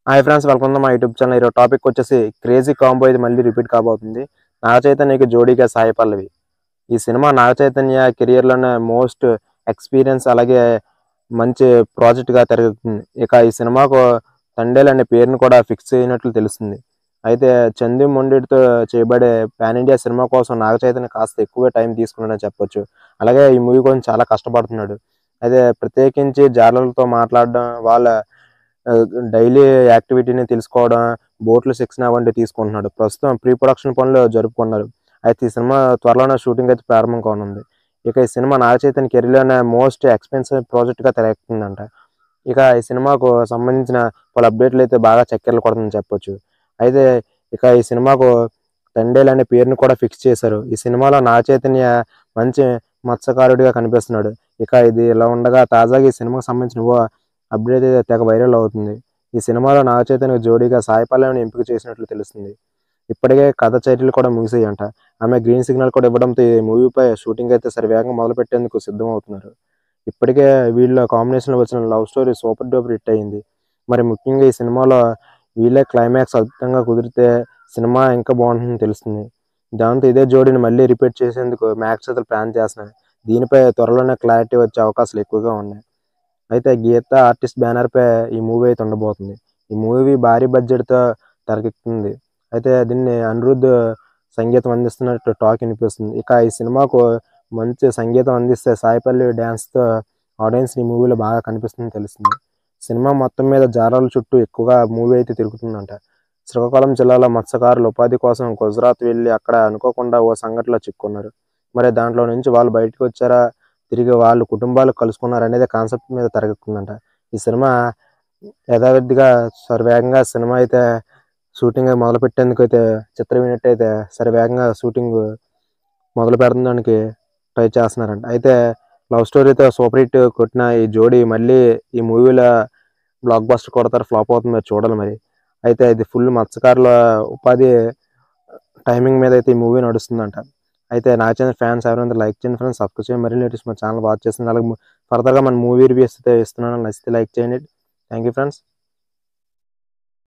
hi friends welcome to మా YouTube channel ఈరోజు topic వచ్చేసి క్రేజీ కాంబో ఇది మళ్ళీ రిపీట్ కాబోతుంది నాగ చైతన్యకి జోడీగా సాయి పల్లవి ఈ సినిమా నాగ చైతన్య కెరియర్లోనే మోస్ట్ ఎక్స్పీరియన్స్ అలాగే మంచి ప్రాజెక్ట్గా తిరుగుతుంది ఇక ఈ సినిమాకు తండేల్ అనే పేరును కూడా ఫిక్స్ అయినట్లు తెలుస్తుంది అయితే చందు మొండితో చేయబడే పాన్ ఇండియా సినిమా కోసం నాగ చైతన్య కాస్త ఎక్కువ టైం తీసుకున్నాడని చెప్పొచ్చు అలాగే ఈ మూవీ కోసం చాలా కష్టపడుతున్నాడు అయితే ప్రత్యేకించి జాలర్లతో మాట్లాడడం వాళ్ళ డైలీ యాక్టివిటీని తెలుసుకోవడం బోట్లు శిక్షణ వంటివి తీసుకుంటున్నాడు ప్రస్తుతం ప్రీ ప్రొడక్షన్ పనులు జరుపుకున్నారు అయితే ఈ సినిమా త్వరలోనే షూటింగ్ అయితే ప్రారంభం కానుంది ఇక ఈ సినిమా నాగ చైతన్య కెరీర్లోనే మోస్ట్ ఎక్స్పెన్సివ్ ప్రాజెక్ట్గా తెరకెక్కుతుందంట ఇక ఈ సినిమాకు సంబంధించిన పలు అప్డేట్లు అయితే బాగా చక్కెరలు కొడుతుందని చెప్పొచ్చు అయితే ఇక ఈ సినిమాకు తండేల్ అనే పేరుని కూడా ఫిక్స్ చేశారు ఈ సినిమాలో నాగ చైతన్య మంచి మత్స్యకారుడిగా కనిపిస్తున్నాడు ఇక ఇది ఇలా ఉండగా తాజాగా ఈ సినిమాకు సంబంధించిన ఓ అప్డేట్ అయితే తెగ వైరల్ అవుతుంది ఈ సినిమాలో నాగ చైతన్య జోడీగా సాయి పల్లవిని ఎంపిక చేసినట్లు తెలుస్తుంది ఇప్పటికే కథ చర్యలు కూడా ముగిసాయంట ఆమె గ్రీన్ సిగ్నల్ కూడా ఇవ్వడంతో ఈ మూవీపై షూటింగ్ అయితే సరివేగంగా మొదలు పెట్టేందుకు సిద్ధమవుతున్నారు ఇప్పటికే వీళ్ళ కాంబినేషన్లో వచ్చిన love story super duper hit అయింది మరి ముఖ్యంగా ఈ సినిమాలో వీళ్ళే క్లైమాక్స్ అద్భుతంగా కుదిరితే సినిమా ఇంకా బాగుంటుందని తెలుస్తుంది దాంతో ఇదే జోడీని మళ్ళీ రిపీట్ చేసేందుకు మ్యాక్స్ అయితే ప్లాన్ చేస్తున్నాయి దీనిపై త్వరలోనే క్లారిటీ వచ్చే అవకాశాలు ఎక్కువగా ఉన్నాయి అయితే గీత ఆర్టిస్ట్ బ్యానర్ పై ఈ మూవీ అయితే ఉండబోతుంది ఈ మూవీ భారీ బడ్జెట్తో తెరకెక్కుతుంది అయితే దీన్ని అనిరుద్ధ్ సంగీతం అందిస్తున్నట్టు టాక్ వినిపిస్తుంది ఇక ఈ సినిమాకు మంచి సంగీతం అందిస్తే సాయిపల్లి డ్యాన్స్తో ఆడియన్స్ ఈ మూవీలో బాగా కనిపిస్తుందని తెలుస్తుంది సినిమా మొత్తం మీద జారాల చుట్టూ ఎక్కువగా మూవీ అయితే తిరుగుతుందంట శ్రీకాకుళం జిల్లాలో మత్స్యకారులు ఉపాధి కోసం గుజరాత్ వెళ్ళి అక్కడ అనుకోకుండా ఓ సంఘటనలో చిక్కుకున్నారు మరి దాంట్లో నుంచి వాళ్ళు బయటకు వచ్చారా తిరిగి వాళ్ళు కుటుంబాలు కలుసుకున్నారు అనేది కాన్సెప్ట్ మీద తెరకెక్కుతుందంట ఈ సినిమా యథావిధిగా సర్వేగంగా సినిమా అయితే షూటింగ్ మొదలు పెట్టేందుకు అయితే చిత్ర యూనిట్ అయితే సరివేగంగా షూటింగ్ మొదలు పెడతానికి ట్రై చేస్తున్నారంట అయితే లవ్ స్టోరీతో సూపర్ హిట్ కొట్టిన ఈ జోడీ మళ్ళీ ఈ మూవీలో బ్లాక్ బస్టర్ కొడతారు ఫ్లాప్ అవుతుంది మరి చూడాలి మరి అయితే ఇది ఫుల్ మత్స్యకారుల ఉపాధి టైమింగ్ మీద అయితే ఈ మూవీ నడుస్తుందంట అయితే నా ఛానల్ ఫ్యాన్స్ ఎవరైనా లైక్ చేయండి ఫ్రెండ్స్ సబ్స్క్రైబ్ చేయండి మరీ లేటెస్ట్ మా ఛానల్ వాచ్ చేస్తుంది అలాగే ఫర్దర్గా మన మూవీ రివ్యూస్ అయితే ఇస్తున్నాను నచ్చితే లైక్ చేయండి థ్యాంక్ యూ ఫ్రెండ్స్